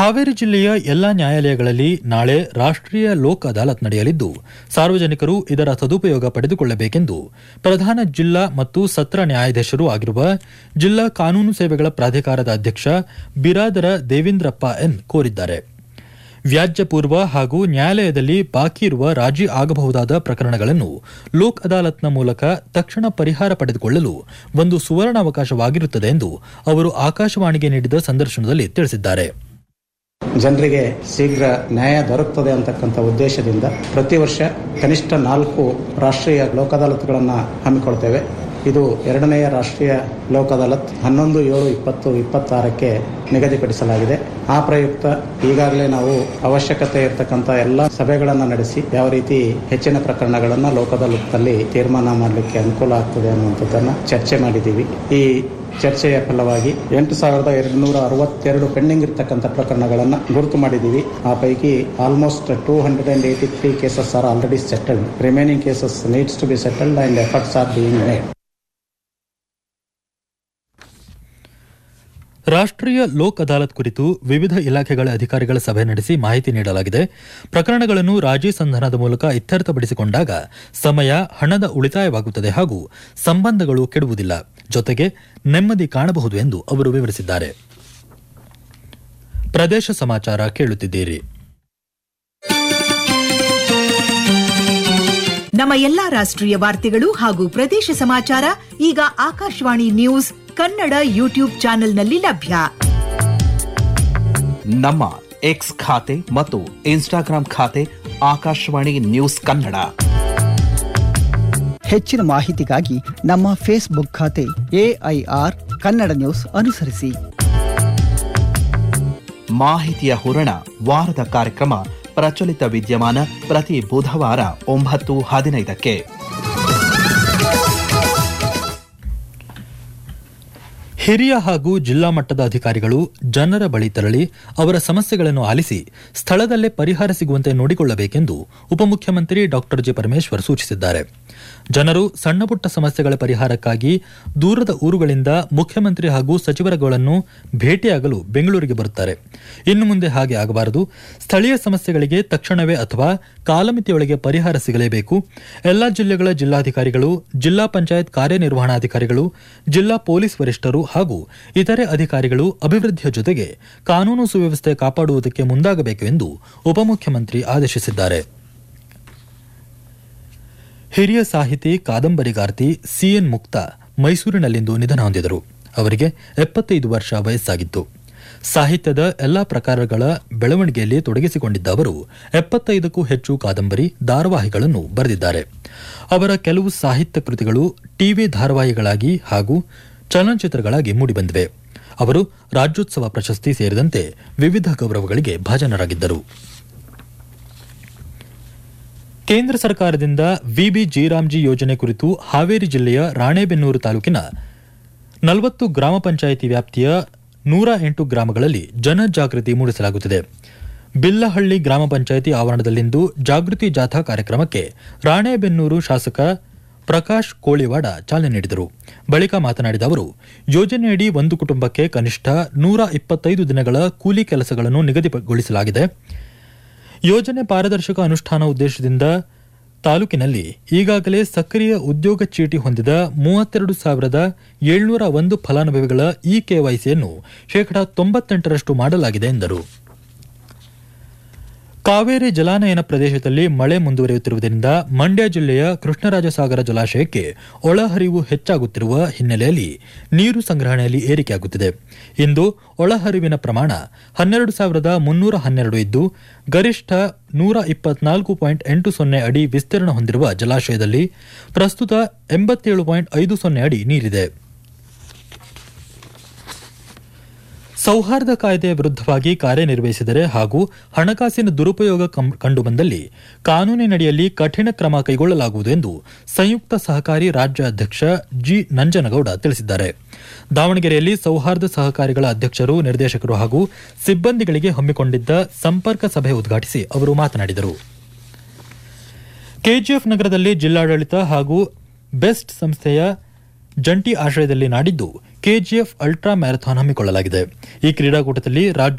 ಹಾವೇರಿ ಜಿಲ್ಲೆಯ ಎಲ್ಲಾ ನ್ಯಾಯಾಲಯಗಳಲ್ಲಿ ನಾಳೆ ರಾಷ್ಟ್ರೀಯ ಲೋಕ್ ಅದಾಲತ್ ನಡೆಯಲಿದ್ದು ಸಾರ್ವಜನಿಕರು ಇದರ ಸದುಪಯೋಗ ಪಡೆದುಕೊಳ್ಳಬೇಕೆಂದು ಪ್ರಧಾನ ಜಿಲ್ಲಾ ಮತ್ತು ಸತ್ರ ನ್ಯಾಯಾಧೀಶರೂ ಆಗಿರುವ ಜಿಲ್ಲಾ ಕಾನೂನು ಸೇವೆಗಳ ಪ್ರಾಧಿಕಾರದ ಅಧ್ಯಕ್ಷ ಬಿರಾದರ ದೇವೇಂದ್ರಪ್ಪ ಎನ್ ಕೋರಿದ್ದಾರೆ ವ್ಯಾಜ್ಯ ಪೂರ್ವ ಹಾಗೂ ನ್ಯಾಯಾಲಯದಲ್ಲಿ ಬಾಕಿ ಇರುವ ರಾಜಿ ಆಗಬಹುದಾದ ಪ್ರಕರಣಗಳನ್ನು ಲೋಕ್ ಅದಾಲತ್ನ ಮೂಲಕ ತಕ್ಷಣ ಪರಿಹಾರ ಪಡೆದುಕೊಳ್ಳಲು ಒಂದು ಸುವರ್ಣಾವಕಾಶವಾಗಿರುತ್ತದೆ ಎಂದು ಅವರು ಆಕಾಶವಾಣಿಗೆ ನೀಡಿದ ಸಂದರ್ಶನದಲ್ಲಿ ತಿಳಿಸಿದ್ದಾರೆ ಜನರಿಗೆ ಶೀಘ್ರ ನ್ಯಾಯ ದೊರಕುತ್ತದೆ ಅಂತಕ್ಕಂಥ ಉದ್ದೇಶದಿಂದ ಪ್ರತಿ ವರ್ಷ ಕನಿಷ್ಠ ನಾಲ್ಕು ರಾಷ್ಟ್ರೀಯ ಲೋಕ ಅದಾಲತ್ಗಳನ್ನು ಹಮ್ಮಿಕೊಳ್ತೇವೆ ಇದು ಎರಡನೆಯ ರಾಷ್ಟ್ರೀಯ ಲೋಕ ಅದಾಲತ್ ಹನ್ನೊಂದು ಏಳು ಇಪ್ಪತ್ತು ಇಪ್ಪತ್ತಾರಕ್ಕೆ ನಿಗದಿಪಡಿಸಲಾಗಿದೆ ಆ ಪ್ರಯುಕ್ತ ಈಗಾಗಲೇ ನಾವು ಅವಶ್ಯಕತೆ ಇರತಕ್ಕಂಥ ಎಲ್ಲ ಸಭೆಗಳನ್ನು ನಡೆಸಿ ಯಾವ ರೀತಿ ಹೆಚ್ಚಿನ ಪ್ರಕರಣಗಳನ್ನು ಲೋಕ ಅದಾಲತ್ನಲ್ಲಿ ತೀರ್ಮಾನ ಮಾಡಲಿಕ್ಕೆ ಅನುಕೂಲ ಆಗ್ತದೆ ಅನ್ನುವಂಥದ್ದನ್ನು ಚರ್ಚೆ ಮಾಡಿದ್ದೀವಿ ಈ ಚರ್ಚೆಯ ಫಲವಾಗಿ ಎಂಟು ಸಾವಿರದ ಎರಡುನೂರ ಅರವತ್ತೆರಡು ಪೆಂಡಿಂಗ್ ಇರ್ತಕ್ಕಂಥ ಪ್ರಕರಣಗಳನ್ನು ಗುರುತು ಮಾಡಿದ್ದೀವಿ ಆ ಪೈಕಿ almost two hundred and eighty three cases are already settled remaining cases needs to be settled and efforts are being made ರಾಷ್ಟ್ರೀಯ ಲೋಕ್ ಅದಾಲತ್ ಕುರಿತು ವಿವಿಧ ಇಲಾಖೆಗಳ ಅಧಿಕಾರಿಗಳ ಸಭೆ ನಡೆಸಿ ಮಾಹಿತಿ ನೀಡಲಾಗಿದೆ ಪ್ರಕರಣಗಳನ್ನು ರಾಜಿ ಸಂಧಾನದ ಮೂಲಕ ಇತ್ಯರ್ಥಪಡಿಸಿಕೊಂಡಾಗ ಸಮಯ ಹಣದ ಉಳಿತಾಯವಾಗುತ್ತದೆ ಹಾಗೂ ಸಂಬಂಧಗಳು ಕೆಡುವುದಿಲ್ಲ ಜೊತೆಗೆ ನೆಮ್ಮದಿ ಕಾಣಬಹುದು ಎಂದು ಅವರು ವಿವರಿಸಿದ್ದಾರೆ ಪ್ರದೇಶ ಸಮಾಚಾರ ಕೇಳುತ್ತಿದ್ದೀರಿ ನಮ್ಮ ಎಲ್ಲಾ ರಾಷ್ಟ್ರೀಯ ವಾರ್ತೆಗಳು ಹಾಗೂ ಪ್ರದೇಶ ಸಮಾಚಾರ ಈಗ ಆಕಾಶವಾಣಿ ನ್ಯೂಸ್ ಕನ್ನಡ ಯೂಟ್ಯೂಬ್ ಚಾನೆಲ್ನಲ್ಲಿ ಲಭ್ಯ ನಮ್ಮ ಎಕ್ಸ್ ಖಾತೆ ಮತ್ತು ಇನ್ಸ್ಟಾಗ್ರಾಂ ಖಾತೆ ಆಕಾಶವಾಣಿ ನ್ಯೂಸ್ ಕನ್ನಡ ಹೆಚ್ಚಿನ ಮಾಹಿತಿಗಾಗಿ ನಮ್ಮ ಫೇಸ್ಬುಕ್ ಖಾತೆ ಎಐಆರ್ ಕನ್ನಡ ನ್ಯೂಸ್ ಅನುಸರಿಸಿ ಮಾಹಿತಿಯ ಹೂರಣ ವಾರದ ಕಾರ್ಯಕ್ರಮ ಪ್ರಚಲಿತ ವಿದ್ಯಮಾನ ಪ್ರತಿ ಬುಧವಾರ ಒಂಬತ್ತು ಹದಿನೈದಕ್ಕೆ ಹಿರಿಯ ಹಾಗೂ ಜಿಲ್ಲಾ ಮಟ್ಟದ ಅಧಿಕಾರಿಗಳು ಜನರ ಬಳಿ ತೆರಳಿ ಅವರ ಸಮಸ್ಯೆಗಳನ್ನು ಆಲಿಸಿ ಸ್ಥಳದಲ್ಲೇ ಪರಿಹಾರ ಸಿಗುವಂತೆ ನೋಡಿಕೊಳ್ಳಬೇಕೆಂದು ಉಪಮುಖ್ಯಮಂತ್ರಿ ಡಾಕ್ಟರ್ ಜಿ ಪರಮೇಶ್ವರ್ ಸೂಚಿಸಿದ್ದಾರೆ ಜನರು ಸಣ್ಣಪುಟ್ಟ ಸಮಸ್ಯೆಗಳ ಪರಿಹಾರಕ್ಕಾಗಿ ದೂರದ ಊರುಗಳಿಂದ ಮುಖ್ಯಮಂತ್ರಿ ಹಾಗೂ ಸಚಿವರುಗಳನ್ನು ಭೇಟಿಯಾಗಲು ಬೆಂಗಳೂರಿಗೆ ಬರುತ್ತಾರೆ ಇನ್ನು ಮುಂದೆ ಹಾಗೆ ಆಗಬಾರದು ಸ್ಥಳೀಯ ಸಮಸ್ಯೆಗಳಿಗೆ ತಕ್ಷಣವೇ ಅಥವಾ ಕಾಲಮಿತಿಯೊಳಗೆ ಪರಿಹಾರ ಸಿಗಲೇಬೇಕು ಎಲ್ಲಾ ಜಿಲ್ಲೆಗಳ ಜಿಲ್ಲಾಧಿಕಾರಿಗಳು ಜಿಲ್ಲಾ ಪಂಚಾಯತ್ ಕಾರ್ಯನಿರ್ವಹಣಾಧಿಕಾರಿಗಳು ಜಿಲ್ಲಾ ಪೊಲೀಸ್ ವರಿಷ್ಠರು ಹಾಗೂ ಇತರೆ ಅಧಿಕಾರಿಗಳು ಅಭಿವೃದ್ಧಿಯ ಜೊತೆಗೆ ಕಾನೂನು ಸುವ್ಯವಸ್ಥೆ ಕಾಪಾಡುವುದಕ್ಕೆ ಮುಂದಾಗಬೇಕು ಎಂದು ಉಪಮುಖ್ಯಮಂತ್ರಿ ಆದೇಶಿಸಿದ್ದಾರೆ ಹಿರಿಯ ಸಾಹಿತಿ ಕಾದಂಬರಿಗಾರ್ತಿ ಸಿಎನ್ ಮುಕ್ತ ಮೈಸೂರಿನಲ್ಲಿಂದು ನಿಧನ ಹೊಂದಿದರು ಅವರಿಗೆ ಎಪ್ಪತ್ತೈದು ವರ್ಷ ವಯಸ್ಸಾಗಿತ್ತು ಸಾಹಿತ್ಯದ ಎಲ್ಲಾ ಪ್ರಕಾರಗಳ ಬೆಳವಣಿಗೆಯಲ್ಲಿ ತೊಡಗಿಸಿಕೊಂಡಿದ್ದ ಅವರು ಎಪ್ಪತ್ತೈದಕ್ಕೂ ಹೆಚ್ಚು ಕಾದಂಬರಿ ಧಾರಾವಾಹಿಗಳನ್ನು ಬರೆದಿದ್ದಾರೆ ಅವರ ಕೆಲವು ಸಾಹಿತ್ಯ ಕೃತಿಗಳು ಟಿವಿ ಧಾರಾವಾಹಿಗಳಾಗಿ ಹಾಗೂ ಚಲನಚಿತ್ರಗಳಾಗಿ ಮೂಡಿಬಂದಿವೆ ಅವರು ರಾಜ್ಯೋತ್ಸವ ಪ್ರಶಸ್ತಿ ಸೇರಿದಂತೆ ವಿವಿಧ ಗೌರವಗಳಿಗೆ ಭಾಜನರಾಗಿದ್ದರು ಕೇಂದ್ರ ಸರ್ಕಾರದಿಂದ ವಿಬಿ ಜೀರಾಮ್ಜಿ ಯೋಜನೆ ಕುರಿತು ಹಾವೇರಿ ಜಿಲ್ಲೆಯ ರಾಣೆಬೆನ್ನೂರು ತಾಲೂಕಿನ ನಲವತ್ತು ಗ್ರಾಮ ಪಂಚಾಯಿತಿ ವ್ಯಾಪ್ತಿಯ ನೂರ ಎಂಟು ಗ್ರಾಮಗಳಲ್ಲಿ ಜನಜಾಗೃತಿ ಮೂಡಿಸಲಾಗುತ್ತಿದೆ ಬಿಲ್ಲಹಳ್ಳಿ ಗ್ರಾಮ ಪಂಚಾಯಿತಿ ಆವರಣದಲ್ಲಿಂದು ಜಾಗೃತಿ ಜಾಥಾ ಕಾರ್ಯಕ್ರಮಕ್ಕೆ ರಾಣೆಬೆನ್ನೂರು ಶಾಸಕ ಪ್ರಕಾಶ್ ಕೋಳಿವಾಡ ಚಾಲನೆ ನೀಡಿದರು ಬಳಿಕ ಮಾತನಾಡಿದ ಅವರು ಯೋಜನೆಯಡಿ ಒಂದು ಕುಟುಂಬಕ್ಕೆ ಕನಿಷ್ಠ ನೂರ ಇಪ್ಪತ್ತೈದು ದಿನಗಳ ಕೂಲಿ ಕೆಲಸಗಳನ್ನು ನಿಗದಿಗೊಳಿಸಲಾಗಿದೆ ಯೋಜನೆ ಪಾರದರ್ಶಕ ಅನುಷ್ಠಾನ ಉದ್ದೇಶದಿಂದ ತಾಲೂಕಿನಲ್ಲಿ ಈಗಾಗಲೇ ಸಕ್ರಿಯ ಉದ್ಯೋಗ ಚೀಟಿ ಹೊಂದಿದ ಮೂವತ್ತೆರಡು ಸಾವಿರದ ಏಳ್ನೂರ ಒಂದು ಫಲಾನುಭವಿಗಳ ಇ ಕೆವೈಸಿಯನ್ನು ಶೇಕಡಾ ತೊಂಬತ್ತೆಂಟರಷ್ಟು ಮಾಡಲಾಗಿದೆ ಎಂದರು ಕಾವೇರಿ ಜಲಾನಯನ ಪ್ರದೇಶದಲ್ಲಿ ಮಳೆ ಮುಂದುವರಿಯುತ್ತಿರುವುದರಿಂದ ಮಂಡ್ಯ ಜಿಲ್ಲೆಯ ಕೃಷ್ಣರಾಜಸಾಗರ ಜಲಾಶಯಕ್ಕೆ ಒಳಹರಿವು ಹೆಚ್ಚಾಗುತ್ತಿರುವ ಹಿನ್ನೆಲೆಯಲ್ಲಿ ನೀರು ಸಂಗ್ರಹಣೆಯಲ್ಲಿ ಏರಿಕೆಯಾಗುತ್ತಿದೆ ಇಂದು ಒಳಹರಿವಿನ ಪ್ರಮಾಣ ಹನ್ನೆರಡು ಸಾವಿರದ ಮುನ್ನೂರ ಹನ್ನೆರಡು ಇದ್ದು ಗರಿಷ್ಠ ನೂರ ಇಪ್ಪತ್ನಾಲ್ಕು ಪಾಯಿಂಟ್ ಎಂಟು ಸೊನ್ನೆ ಅಡಿ ವಿಸ್ತೀರ್ಣ ಹೊಂದಿರುವ ಜಲಾಶಯದಲ್ಲಿ ಪ್ರಸ್ತುತ ಎಂಬತ್ತೇಳು ಪಾಯಿಂಟ್ ಐದು ಸೊನ್ನೆ ಅಡಿ ನೀರಿದೆ ಸೌಹಾರ್ದ ಕಾಯ್ದೆಯ ವಿರುದ್ಧವಾಗಿ ಕಾರ್ಯನಿರ್ವಹಿಸಿದರೆ ಹಾಗೂ ಹಣಕಾಸಿನ ದುರುಪಯೋಗ ಕಂ- ಕಂಡುಬಂದಲ್ಲಿ ಕಾನೂನಿನಡಿಯಲ್ಲಿ ಕಠಿಣ ಕ್ರಮ ಕೈಗೊಳ್ಳಲಾಗುವುದು ಎಂದು ಸಂಯುಕ್ತ ಸಹಕಾರಿ ರಾಜ್ಯ ಅಧ್ಯಕ್ಷ ಜಿ ನಂಜನಗೌಡ ತಿಳಿಸಿದ್ದಾರೆ ದಾವಣಗೆರೆಯಲ್ಲಿ ಸೌಹಾರ್ದ ಸಹಕಾರಿಗಳ ಅಧ್ಯಕ್ಷರು ನಿರ್ದೇಶಕರು ಹಾಗೂ ಸಿಬ್ಬಂದಿಗಳಿಗೆ ಹಮ್ಮಿಕೊಂಡಿದ್ದ ಸಂಪರ್ಕ ಸಭೆ ಉದ್ಘಾಟಿಸಿ ಅವರು ಮಾತನಾಡಿದರು ಕೆಜಿಎಫ್ ನಗರದಲ್ಲಿ ಜಿಲ್ಲಾಡಳಿತ ಹಾಗೂ ಬೆಸ್ಟ್ ಸಂಸ್ಥೆಯ ಜಂಟಿ ಆಶ್ರಯದಲ್ಲಿ ನಾಡಿದ್ದು ಕೆಜಿಎಫ್ ಅಲ್ಟ್ರಾ ಮ್ಯಾರಥಾನ್ ಹಮ್ಮಿಕೊಳ್ಳಲಾಗಿದೆ ಈ ಕ್ರೀಡಾಕೂಟದಲ್ಲಿ ರಾಜ್ಯ